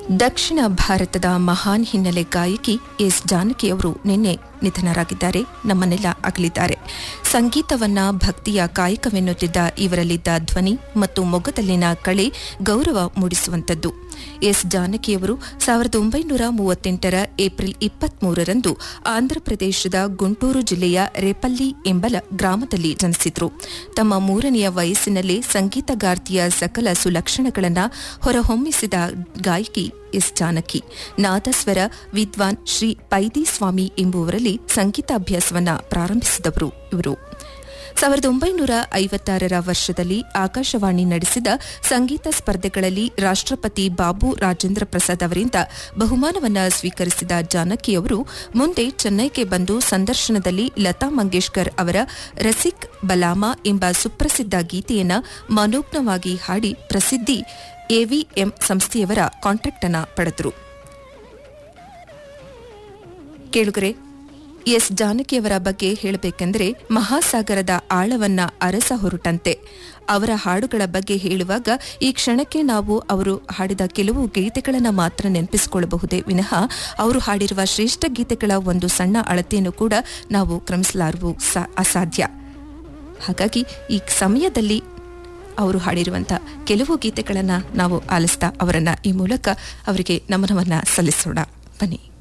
ದಕ್ಷಿಣ ಭಾರತದ ಮಹಾನ್ ಹಿನ್ನೆಲೆ ಗಾಯಕಿ ಎಸ್ ಜಾನಕಿ ಅವರು ನಿನ್ನೆ ನಿಧನರಾಗಿದ್ದಾರೆ ನಮ್ಮನ್ನೆಲ್ಲ ಅಗಲಿದ್ದಾರೆ ಸಂಗೀತವನ್ನ ಭಕ್ತಿಯ ಕಾಯಕವೆನ್ನುತ್ತಿದ್ದ ಇವರಲ್ಲಿದ್ದ ಧ್ವನಿ ಮತ್ತು ಮೊಗದಲ್ಲಿನ ಕಳೆ ಗೌರವ ಮೂಡಿಸುವಂತದ್ದು ಎಸ್ ಜಾನಕಿಯವರು ಸಾವಿರದ ಒಂಬೈನೂರ ಮೂವತ್ತೆಂಟರ ಏಪ್ರಿಲ್ ಇಪ್ಪತ್ಮೂರರಂದು ಆಂಧ್ರಪ್ರದೇಶದ ಗುಂಟೂರು ಜಿಲ್ಲೆಯ ರೇಪಲ್ಲಿ ಎಂಬಲ ಗ್ರಾಮದಲ್ಲಿ ಜನಿಸಿದ್ರು ತಮ್ಮ ಮೂರನೆಯ ವಯಸ್ಸಿನಲ್ಲೇ ಸಂಗೀತಗಾರ್ತಿಯ ಸಕಲ ಸುಲಕ್ಷಣಗಳನ್ನು ಹೊರಹೊಮ್ಮಿಸಿದ ಗಾಯಕಿ ಎಸ್ ಜಾನಕಿ ನಾದಸ್ವರ ವಿದ್ವಾನ್ ಶ್ರೀ ಪೈದಿಸ್ವಾಮಿ ಎಂಬುವರಲ್ಲಿ ಸಂಗೀತಾಭ್ಯಾಸವನ್ನ ಪ್ರಾರಂಭಿಸಿದವರು ಇವರು ಸಾವಿರದ ಒಂಬೈನೂರ ಐವತ್ತಾರರ ವರ್ಷದಲ್ಲಿ ಆಕಾಶವಾಣಿ ನಡೆಸಿದ ಸಂಗೀತ ಸ್ಪರ್ಧೆಗಳಲ್ಲಿ ರಾಷ್ಟ್ರಪತಿ ಬಾಬು ರಾಜೇಂದ್ರ ಪ್ರಸಾದ್ ಅವರಿಂದ ಬಹುಮಾನವನ್ನ ಸ್ವೀಕರಿಸಿದ ಜಾನಕಿಯವರು ಮುಂದೆ ಚೆನ್ನೈಗೆ ಬಂದು ಸಂದರ್ಶನದಲ್ಲಿ ಲತಾ ಮಂಗೇಶ್ಕರ್ ಅವರ ರಸಿಕ್ ಬಲಾಮಾ ಎಂಬ ಸುಪ್ರಸಿದ್ಧ ಗೀತೆಯನ್ನ ಮನೋಜ್ಞವಾಗಿ ಹಾಡಿ ಪ್ರಸಿದ್ಧಿ ಎವಿಎಂ ಸಂಸ್ಥೆಯವರ ಕಾಂಟ್ರಾಕ್ಟ್ ಅನ್ನ ಪಡೆದರು ಕೇಳುಗರೆ ಎಸ್ ಜಾನಕಿಯವರ ಬಗ್ಗೆ ಹೇಳಬೇಕೆಂದರೆ ಮಹಾಸಾಗರದ ಆಳವನ್ನ ಅರಸ ಹೊರಟಂತೆ ಅವರ ಹಾಡುಗಳ ಬಗ್ಗೆ ಹೇಳುವಾಗ ಈ ಕ್ಷಣಕ್ಕೆ ನಾವು ಅವರು ಹಾಡಿದ ಕೆಲವು ಗೀತೆಗಳನ್ನು ಮಾತ್ರ ನೆನಪಿಸಿಕೊಳ್ಳಬಹುದೇ ವಿನಃ ಅವರು ಹಾಡಿರುವ ಶ್ರೇಷ್ಠ ಗೀತೆಗಳ ಒಂದು ಸಣ್ಣ ಅಳತೆಯನ್ನು ಕೂಡ ನಾವು ಕ್ರಮಿಸಲಾರು ಅಸಾಧ್ಯ ಹಾಗಾಗಿ ಈ ಸಮಯದಲ್ಲಿ ಅವರು ಹಾಡಿರುವಂಥ ಕೆಲವು ಗೀತೆಗಳನ್ನು ನಾವು ಆಲಿಸ್ತಾ ಅವರನ್ನ ಈ ಮೂಲಕ ಅವರಿಗೆ ನಮನವನ್ನ ಸಲ್ಲಿಸೋಣ ಬನ್ನಿ